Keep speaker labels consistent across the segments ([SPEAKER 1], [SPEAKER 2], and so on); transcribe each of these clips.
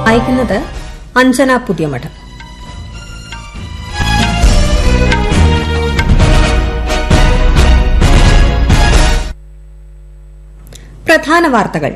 [SPEAKER 1] അയക്കുന്നത് അഞ്ജന പുതിയമഠം പ്രധാന വാർത്തകൾ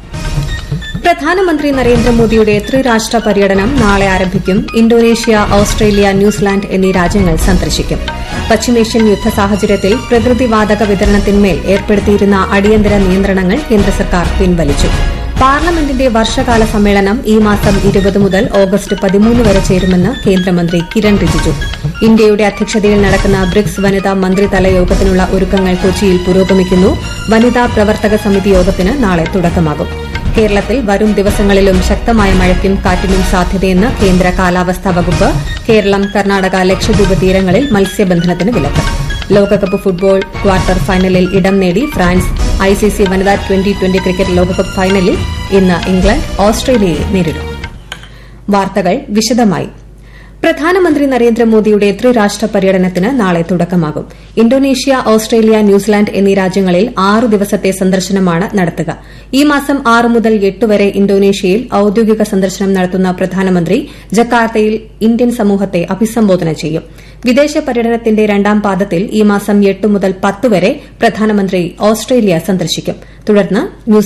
[SPEAKER 1] പ്രധാനമന്ത്രി നരേന്ദ്രമോദിയുടെ ത്രിരാഷ്ട്ര പര്യടനം നാളെ ആരംഭിക്കും ഇന്തോനേഷ്യ ഓസ്ട്രേലിയ ന്യൂസിലാൻഡ് എന്നീ രാജ്യങ്ങൾ സന്ദർശിക്കും പശ്ചിമേഷ്യൻ യുദ്ധ സാഹചര്യത്തിൽ പ്രകൃതിവാതക വിതരണത്തിന്മേൽ ഏർപ്പെടുത്തിയിരുന്ന അടിയന്തര നിയന്ത്രണങ്ങൾ കേന്ദ്ര സർക്കാർ പിൻവലിച്ചു പാർലമെന്റിന്റെ വർഷകാല സമ്മേളനം ഈ മാസം ഇരുപത് മുതൽ ഓഗസ്റ്റ് പതിമൂന്ന് വരെ ചേരുമെന്ന് കേന്ദ്രമന്ത്രി കിരൺ റിജിജു ഇന്ത്യയുടെ അധ്യക്ഷതയിൽ നടക്കുന്ന ബ്രിക്സ് വനിതാ മന്ത്രിതല യോഗത്തിനുള്ള ഒരുക്കങ്ങൾ കൊച്ചിയിൽ പുരോഗമിക്കുന്നു വനിതാ പ്രവർത്തക സമിതി യോഗത്തിന് നാളെ തുടക്കമാകും കേരളത്തിൽ വരും ദിവസങ്ങളിലും ശക്തമായ മഴയ്ക്കും കാറ്റിനും സാധ്യതയെന്ന് കേന്ദ്ര കാലാവസ്ഥാ വകുപ്പ് കേരളം കർണാടക ലക്ഷദ്വീപ് തീരങ്ങളിൽ മത്സ്യബന്ധനത്തിന് വിലക്ക് ലോകകപ്പ് ഫുട്ബോൾ ക്വാർട്ടർ ഫൈനലിൽ ഇടം നേടി ഫ്രാൻസ് ഐസിസി വനിതാ ട്വന്റി ട്വന്റി ക്രിക്കറ്റ് ലോകകപ്പ് ഫൈനലിൽ ഇന്ന് ഇംഗ്ലണ്ട് ഓസ്ട്രേലിയയെ നേരിടും വാർത്തകൾ വിശദമായി പ്രധാനമന്ത്രി നരേന്ദ്രമോദിയുടെ ത്രിരാഷ്ട്ര പര്യടനത്തിന് നാളെ തുടക്കമാകും ഇന്തോനേഷ്യ ഓസ്ട്രേലിയ ന്യൂസിലാൻഡ് എന്നീ രാജ്യങ്ങളിൽ ആറ് ദിവസത്തെ സന്ദർശനമാണ് നടത്തുക ഈ മാസം ആറ് മുതൽ എട്ട് വരെ ഇന്തോനേഷ്യയിൽ ഔദ്യോഗിക സന്ദർശനം നടത്തുന്ന പ്രധാനമന്ത്രി ജക്കാർത്തയിൽ ഇന്ത്യൻ സമൂഹത്തെ അഭിസംബോധന ചെയ്യും വിദേശ പര്യടനത്തിന്റെ രണ്ടാം പാദത്തിൽ ഈ മാസം എട്ട് മുതൽ പത്ത് വരെ പ്രധാനമന്ത്രി ഓസ്ട്രേലിയ സന്ദർശിക്കും തുടർന്ന്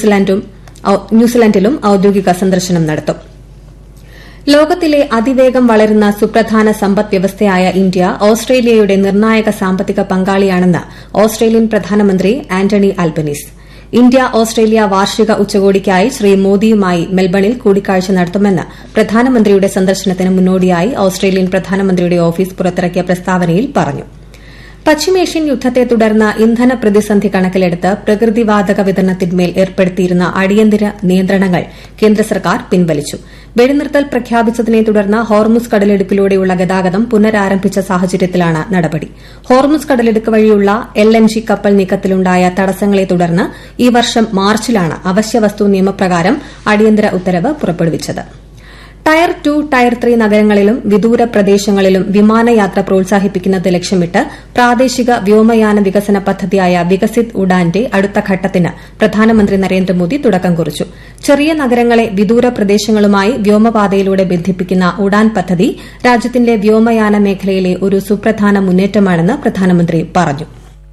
[SPEAKER 1] ന്യൂസിലാൻഡിലും ഔദ്യോഗിക സന്ദർശനം നടത്തും ലോകത്തിലെ അതിവേഗം വളരുന്ന സുപ്രധാന സമ്പദ് വ്യവസ്ഥയായ ഇന്ത്യ ഓസ്ട്രേലിയയുടെ നിർണായക സാമ്പത്തിക പങ്കാളിയാണെന്ന് ഓസ്ട്രേലിയൻ പ്രധാനമന്ത്രി ആന്റണി അൽബനീസ് ഇന്ത്യ ഓസ്ട്രേലിയ വാർഷിക ഉച്ചകോടിക്കായി ശ്രീ മോദിയുമായി മെൽബണിൽ കൂടിക്കാഴ്ച നടത്തുമെന്ന് പ്രധാനമന്ത്രിയുടെ സന്ദർശനത്തിന് മുന്നോടിയായി ഓസ്ട്രേലിയൻ പ്രധാനമന്ത്രിയുടെ ഓഫീസ് പുറത്തിറക്കിയ പ്രസ്താവനയിൽ പറഞ്ഞു പശ്ചിമേഷ്യൻ യുദ്ധത്തെ തുടർന്ന് ഇന്ധന പ്രതിസന്ധി കണക്കിലെടുത്ത് പ്രകൃതിവാതക വിതരണത്തിന്മേൽ ഏർപ്പെടുത്തിയിരുന്ന അടിയന്തര നിയന്ത്രണങ്ങൾ കേന്ദ്ര സർക്കാർ പിൻവലിച്ചു വെടിനിർത്തൽ പ്രഖ്യാപിച്ചതിനെ തുടർന്ന് ഹോർമുസ് കടലിടുക്കിലൂടെയുള്ള ഗതാഗതം പുനരാരംഭിച്ച സാഹചര്യത്തിലാണ് നടപടി ഹോർമുസ് കടലിടുക്ക് വഴിയുള്ള എൽ എൻ ജി കപ്പൽ നീക്കത്തിലുണ്ടായ തടസ്സങ്ങളെ തുടർന്ന് ഈ വർഷം മാർച്ചിലാണ് അവശ്യവസ്തു നിയമപ്രകാരം അടിയന്തര ഉത്തരവ് പുറപ്പെടുവിച്ചത് ടയർ ടു ടയർ ത്രീ നഗരങ്ങളിലും വിദൂര പ്രദേശങ്ങളിലും വിമാനയാത്ര പ്രോത്സാഹിപ്പിക്കുന്നത് ലക്ഷ്യമിട്ട് പ്രാദേശിക വ്യോമയാന വികസന പദ്ധതിയായ വികസിത് ഉഡാന്റെ അടുത്ത ഘട്ടത്തിന് പ്രധാനമന്ത്രി നരേന്ദ്രമോദി തുടക്കം കുറിച്ചു ചെറിയ നഗരങ്ങളെ വിദൂര പ്രദേശങ്ങളുമായി വ്യോമപാതയിലൂടെ ബന്ധിപ്പിക്കുന്ന ഉഡാൻ പദ്ധതി രാജ്യത്തിന്റെ വ്യോമയാന മേഖലയിലെ ഒരു സുപ്രധാന മുന്നേറ്റമാണെന്ന് പ്രധാനമന്ത്രി പറഞ്ഞു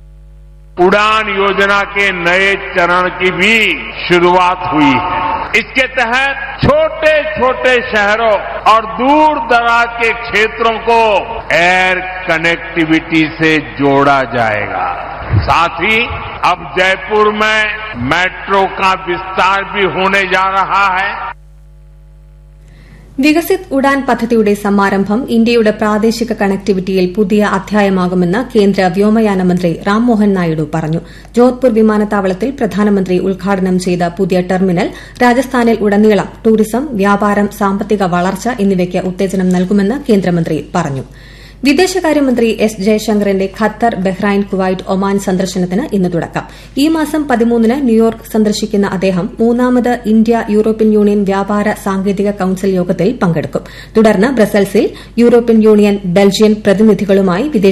[SPEAKER 2] उड़ान योजना के नए चरण की भी शुरुआत हुई है इसके तहत छोटे छोटे शहरों और दूर दराज के क्षेत्रों को एयर कनेक्टिविटी से जोड़ा जाएगा साथ ही अब जयपुर में मेट्रो का विस्तार भी होने जा रहा है
[SPEAKER 1] വികസിത് ഉഡാൻ പദ്ധതിയുടെ സമാരംഭം ഇന്ത്യയുടെ പ്രാദേശിക കണക്ടിവിറ്റിയിൽ പുതിയ അധ്യായമാകുമെന്ന് കേന്ദ്ര വ്യോമയാന മന്ത്രി റാംമോഹൻ നായിഡു പറഞ്ഞു ജോധ്പൂർ വിമാനത്താവളത്തിൽ പ്രധാനമന്ത്രി ഉദ്ഘാടനം ചെയ്ത പുതിയ ടെർമിനൽ രാജസ്ഥാനിൽ ഉടനീളം ടൂറിസം വ്യാപാരം സാമ്പത്തിക വളർച്ച എന്നിവയ്ക്ക് ഉത്തേജനം നൽകുമെന്ന് കേന്ദ്രമന്ത്രി പറഞ്ഞു വിദേശകാര്യമന്ത്രി എസ് ജയശങ്കറിന്റെ ഖത്തർ ബഹ്റൈൻ കുവൈറ്റ് ഒമാൻ സന്ദർശനത്തിന് ഇന്ന് തുടക്കം ഈ മാസം പതിമൂന്നിന് ന്യൂയോർക്ക് സന്ദർശിക്കുന്ന അദ്ദേഹം മൂന്നാമത് ഇന്ത്യ യൂറോപ്യൻ യൂണിയൻ വ്യാപാര സാങ്കേതിക കൌൺസിൽ യോഗത്തിൽ പങ്കെടുക്കും തുടർന്ന് ബ്രസൽസിൽ യൂറോപ്യൻ യൂണിയൻ ബെൽജിയൻ പ്രതിനിധികളുമായി